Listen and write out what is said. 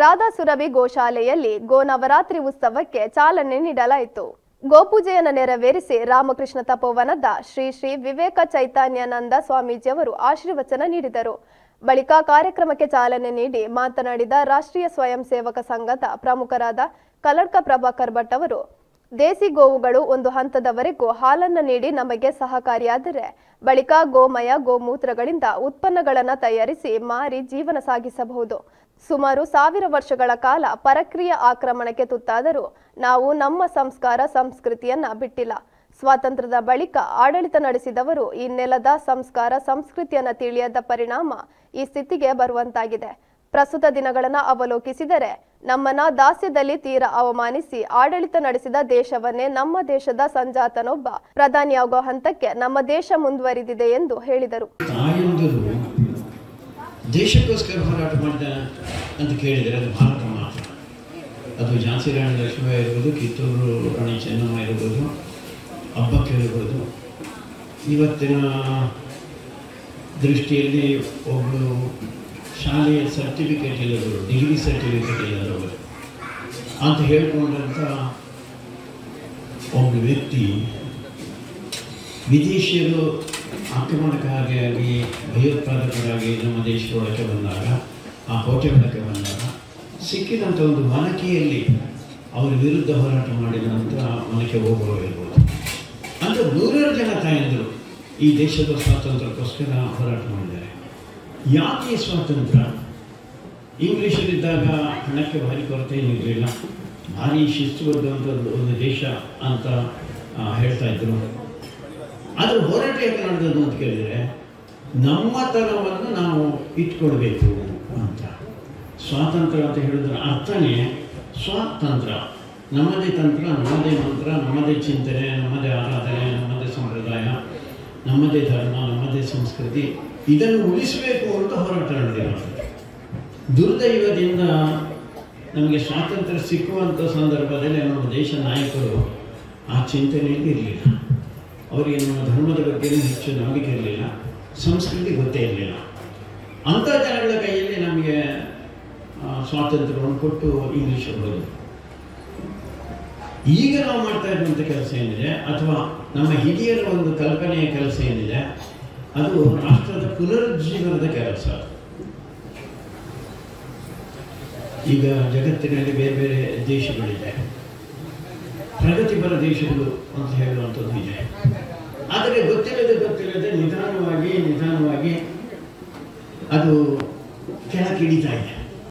ರಾಧಾ ಸುರಭಿ ಗೋಶಾಲೆಯಲ್ಲಿ ಗೋನವರಾತ್ರಿ ಉತ್ಸವಕ್ಕೆ ಚಾಲನೆ ನೀಡಲಾಯಿತು ಗೋಪೂಜೆಯನ್ನು ನೆರವೇರಿಸಿ ರಾಮಕೃಷ್ಣ ತಪೋವನದ ಶ್ರೀ ಶ್ರೀ ವಿವೇಕ ಚೈತನ್ಯಾನಂದ ಸ್ವಾಮೀಜಿಯವರು ಆಶೀರ್ವಚನ ನೀಡಿದರು ಬಳಿಕ ಕಾರ್ಯಕ್ರಮಕ್ಕೆ ಚಾಲನೆ ನೀಡಿ ಮಾತನಾಡಿದ ರಾಷ್ಟ್ರೀಯ ಸ್ವಯಂ ಸೇವಕ ಸಂಘದ ಪ್ರಮುಖರಾದ ಕಲ್ಲಡ್ಕ ಪ್ರಭಾಕರ್ ಭಟ್ ಅವರು ದೇಸಿ ಗೋವುಗಳು ಒಂದು ಹಂತದವರೆಗೂ ಹಾಲನ್ನು ನೀಡಿ ನಮಗೆ ಸಹಕಾರಿಯಾದರೆ ಬಳಿಕ ಗೋಮಯ ಗೋಮೂತ್ರಗಳಿಂದ ಉತ್ಪನ್ನಗಳನ್ನು ತಯಾರಿಸಿ ಮಾರಿ ಜೀವನ ಸಾಗಿಸಬಹುದು ಸುಮಾರು ಸಾವಿರ ವರ್ಷಗಳ ಕಾಲ ಪರಕ್ರಿಯೆ ಆಕ್ರಮಣಕ್ಕೆ ತುತ್ತಾದರೂ ನಾವು ನಮ್ಮ ಸಂಸ್ಕಾರ ಸಂಸ್ಕೃತಿಯನ್ನ ಬಿಟ್ಟಿಲ್ಲ ಸ್ವಾತಂತ್ರ್ಯದ ಬಳಿಕ ಆಡಳಿತ ನಡೆಸಿದವರು ಈ ನೆಲದ ಸಂಸ್ಕಾರ ಸಂಸ್ಕೃತಿಯನ್ನ ತಿಳಿಯದ ಪರಿಣಾಮ ಈ ಸ್ಥಿತಿಗೆ ಬರುವಂತಾಗಿದೆ ಪ್ರಸ್ತುತ ದಿನಗಳನ್ನು ಅವಲೋಕಿಸಿದರೆ ನಮ್ಮನ್ನ ದಾಸ್ಯದಲ್ಲಿ ತೀರಾ ಅವಮಾನಿಸಿ ಆಡಳಿತ ನಡೆಸಿದ ದೇಶವನ್ನೇ ನಮ್ಮ ದೇಶದ ಸಂಜಾತನೊಬ್ಬ ಪ್ರಧಾನಿಯಾಗುವ ಹಂತಕ್ಕೆ ನಮ್ಮ ದೇಶ ಮುಂದುವರಿದಿದೆ ಎಂದು ಹೇಳಿದರು ತಾಯಂದಿರು ದೇಶಕ್ಕೋಸ್ಕರ ಹೋರಾಟ ಮಾಡಿದ ಅಂತ ಕೇಳಿದರೆ ಅದು ಭಾರತ ಮಾತ್ರ ಅದು ಝಾನ್ಸಿ ರಾಣಿ ಲಕ್ಷ್ಮೀಬಾಯಿ ಇರ್ಬೋದು ಕಿತ್ತೂರು ರಾಣಿ ಚೆನ್ನಮ್ಮ ಇರ್ಬೋದು ಹಬ್ಬಕ್ಕೆ ಇರ್ಬೋದು ಇವತ್ತಿನ ದೃಷ್ಟಿಯಲ್ಲಿ ಒಬ್ಬಳು ಶಾಲೆಯ ಸರ್ಟಿಫಿಕೇಟ್ ಇಲ್ಲದವರು ಡಿಗ್ರಿ ಸರ್ಟಿಫಿಕೇಟ್ ಇಲ್ಲದವರು ಅಂತ ಹೇಳ್ಕೊಂಡಂಥ ಒಬ್ಬ ವ್ಯಕ್ತಿ ವಿದೇಶಿಯರು ಆಕ್ರಮಣಕಾರಿಯಾಗಿ ಭಯೋತ್ಪಾದಕರಾಗಿ ನಮ್ಮ ದೇಶದೊಳಕ್ಕೆ ಬಂದಾಗ ಆ ಕೋಟೆಯೊಳಕ್ಕೆ ಬಂದಾಗ ಸಿಕ್ಕಿದಂಥ ಒಂದು ಮನಕೆಯಲ್ಲಿ ಅವರ ವಿರುದ್ಧ ಹೋರಾಟ ಮಾಡಿದ ನಂತರ ಮನಕೆ ಹೋಗುವವರು ಇರ್ಬೋದು ಅಂದರೆ ನೂರಾರು ಜನ ತಾಯಂದರು ಈ ದೇಶದ ಸ್ವಾತಂತ್ರ್ಯಕ್ಕೋಸ್ಕರ ಹೋರಾಟ ಮಾಡಿದ್ದಾರೆ ಯಾಕೆ ಈ ಸ್ವಾತಂತ್ರ್ಯ ಇಂಗ್ಲೀಷರಿದ್ದಾಗ ಹಣಕ್ಕೆ ಭಾರಿ ಕೊರತೆ ಏನಿರಲಿಲ್ಲ ಭಾರಿ ಶಿಸ್ತುಬದ್ಧವಂಥ ಒಂದು- ಒಂದು ದೇಶ ಅಂತ ಆ, ಹೇಳ್ತಾ ಇದ್ರು ಆದರೆ ಹೋರಾಟ ಯಾಕೆ ನಡೆದದ್ದು ಅಂತ ಕೇಳಿದರೆ ನಮ್ಮತನವನ್ನು ನಾವು ಇಟ್ಕೊಳ್ಬೇಕು ಅಂತ ಸ್ವಾತಂತ್ರ್ಯ ಅಂತ ಹೇಳಿದ್ರೆ ಅರ್ಥನೇ ಸ್ವಾತಂತ್ರ್ಯ ನಮ್ಮದೇ ತಂತ್ರ ನಮ್ಮದೇ ಮಂತ್ರ ನಮ್ಮದೇ ಚಿಂತನೆ ನಮ್ಮದೇ ಆರಾಧನೆ ನಮ್ಮದೇ ಸಂಪ್ರದಾಯ ನಮ್ಮದೇ ಧರ್ಮ ನಮ್ಮದೇ ಸಂಸ್ಕೃತಿ ಇದನ್ನು ಉಳಿಸಬೇಕು ಅಂತ ಹೋರಾಟ ನಡೆದಿರೋದು ದುರ್ದೈವದಿಂದ ನಮಗೆ ಸ್ವಾತಂತ್ರ್ಯ ಸಿಕ್ಕುವಂಥ ಸಂದರ್ಭದಲ್ಲಿ ನಮ್ಮ ದೇಶ ನಾಯಕರು ಆ ಚಿಂತನೆಯಲ್ಲಿ ಇರಲಿಲ್ಲ ಅವರಿಗೆ ನಮ್ಮ ಧರ್ಮದ ಬಗ್ಗೆನೂ ಹೆಚ್ಚು ನಂಬಿಕೆ ಇರಲಿಲ್ಲ ಸಂಸ್ಕೃತಿ ಗೊತ್ತೇ ಇರಲಿಲ್ಲ ಅಂಥ ಜನಗಳ ಕೈಯಲ್ಲಿ ನಮಗೆ ಆ, ಸ್ವಾತಂತ್ರ್ಯವನ್ನು ಕೊಟ್ಟು ಇಂಗ್ಲೀಷ್ ಬರೋದು ಈಗ ನಾವು ಮಾಡ್ತಾ ಇರುವಂಥ ಕೆಲಸ ಏನಿದೆ ಅಥವಾ ನಮ್ಮ ಹಿರಿಯರ ಒಂದು ಕಲ್ಪನೆಯ ಕೆಲಸ ಏನಿದೆ ಅದು ರಾಷ್ಟ್ರದ ಪುನರುಜ್ಜೀವನದ ಕೆಲಸ ಈಗ ಜಗತ್ತಿನಲ್ಲಿ ಬೇರೆ ಬೇರೆ ದೇಶಗಳಿದೆ ಪ್ರಗತಿಪರ ದೇಶಗಳು ಅಂತ ಹೇಳುವಂಥದ್ದು ಇದೆ ಆದರೆ ಗೊತ್ತಿಲ್ಲದೆ ಗೊತ್ತಿಲ್ಲದೆ ನಿಧಾನವಾಗಿ ನಿಧಾನವಾಗಿ ಅದು ಕೆಳಕಿಡಿತಾ ಇದೆ